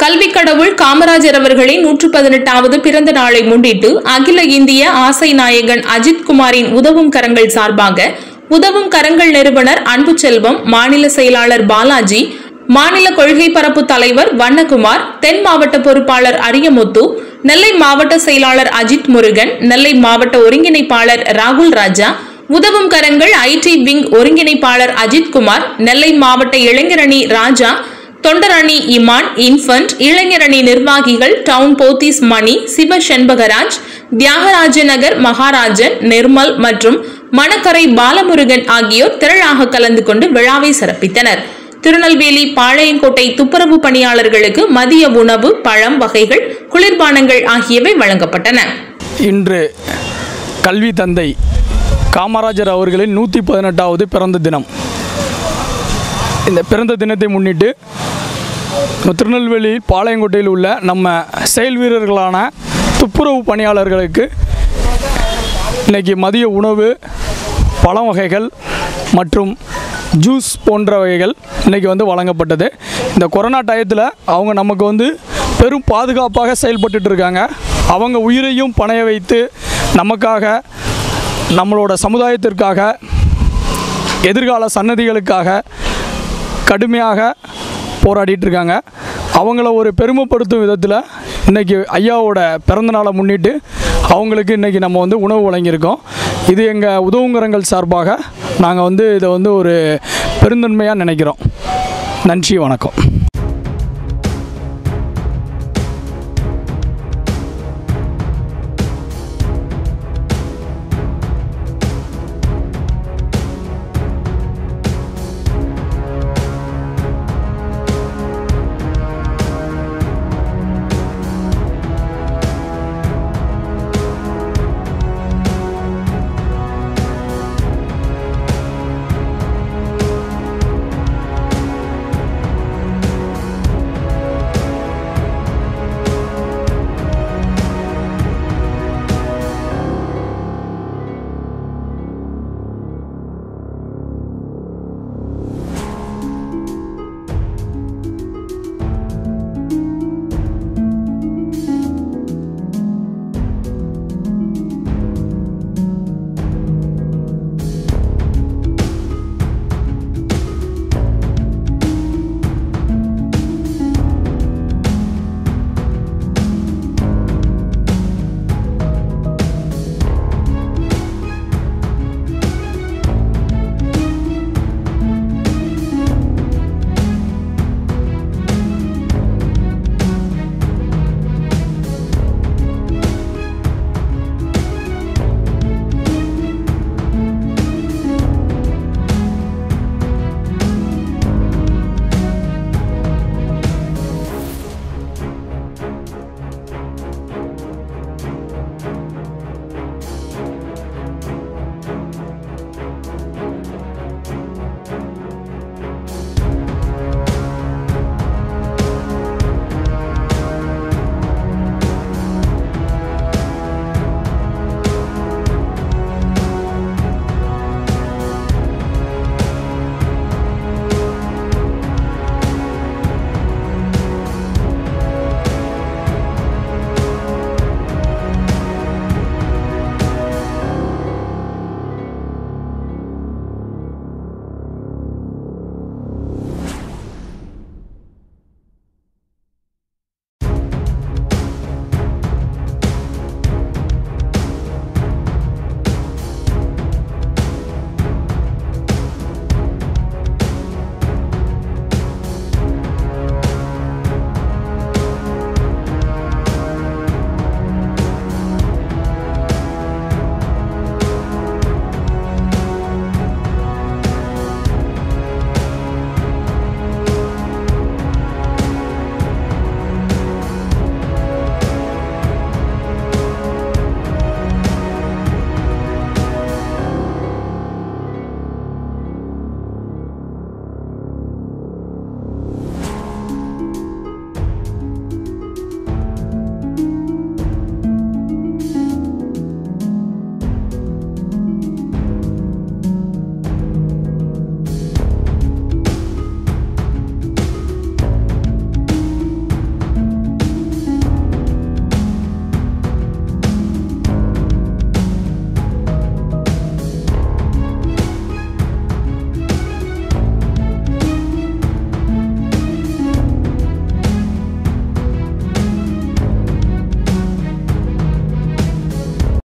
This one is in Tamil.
கல்வி கடவுள் காமராஜர் அவர்களின் நூற்று பதினெட்டாவது பிறந்த நாளை முன்னிட்டு அகில இந்திய ஆசை நாயகன் அஜித் குமாரின் உதவும் கரங்கள் சார்பாக உதவும் கரங்கள் நிறுவனர் அன்பு செல்வம் மாநில செயலாளர் பாலாஜி மாநில கொள்கை பரப்பு தலைவர் வண்ணகுமார் தென் மாவட்ட பொறுப்பாளர் அரியமுத்து நெல்லை மாவட்ட செயலாளர் அஜித் முருகன் நெல்லை மாவட்ட ஒருங்கிணைப்பாளர் ராகுல் ராஜா உதவும் கரங்கள் ஐடி விங் ஒருங்கிணைப்பாளர் அஜித் குமார் நெல்லை மாவட்ட இளைஞரணி ராஜா தொண்டரணி இமான் இன்ஃபன்ட் இளைஞரணி நிர்வாகிகள் டவுன் போத்தீஸ் மணி சிவ செண்பகராஜ் தியாகராஜ நகர் மகாராஜன் நிர்மல் மற்றும் மணக்கரை பாலமுருகன் ஆகியோர் திரளாக கலந்து கொண்டு விழாவை சிறப்பித்தனர் திருநெல்வேலி பாளையங்கோட்டை துப்புரவு பணியாளர்களுக்கு மதிய உணவு பழம் வகைகள் குளிர்பானங்கள் ஆகியவை வழங்கப்பட்டன இன்று கல்வி தந்தை காமராஜர் அவர்களின் நூற்றி பதினெட்டாவது பிறந்த தினம் இந்த பிறந்த தினத்தை முன்னிட்டு நம்ம திருநெல்வேலி பாளையங்கோட்டையில் உள்ள நம்ம செயல் வீரர்களான துப்புரவு பணியாளர்களுக்கு இன்னைக்கு மதிய உணவு பழம் வகைகள் மற்றும் ஜூஸ் போன்ற வகைகள் இன்றைக்கி வந்து வழங்கப்பட்டது இந்த கொரோனா டயத்தில் அவங்க நமக்கு வந்து பெரும் பாதுகாப்பாக செயல்பட்டுட்டு இருக்காங்க அவங்க உயிரையும் பணைய வைத்து நமக்காக நம்மளோட சமுதாயத்திற்காக எதிர்கால சன்னதிகளுக்காக கடுமையாக போராடிட்டு இருக்காங்க அவங்கள ஒரு பெருமைப்படுத்தும் விதத்தில் இன்றைக்கி ஐயாவோட பிறந்தநாளை முன்னிட்டு அவங்களுக்கு இன்றைக்கி நம்ம வந்து உணவு வழங்கியிருக்கோம் இது எங்கள் உதவுங்கரங்கள் சார்பாக நாங்கள் வந்து இதை வந்து ஒரு பெருந்தன்மையாக நினைக்கிறோம் நன்றி வணக்கம்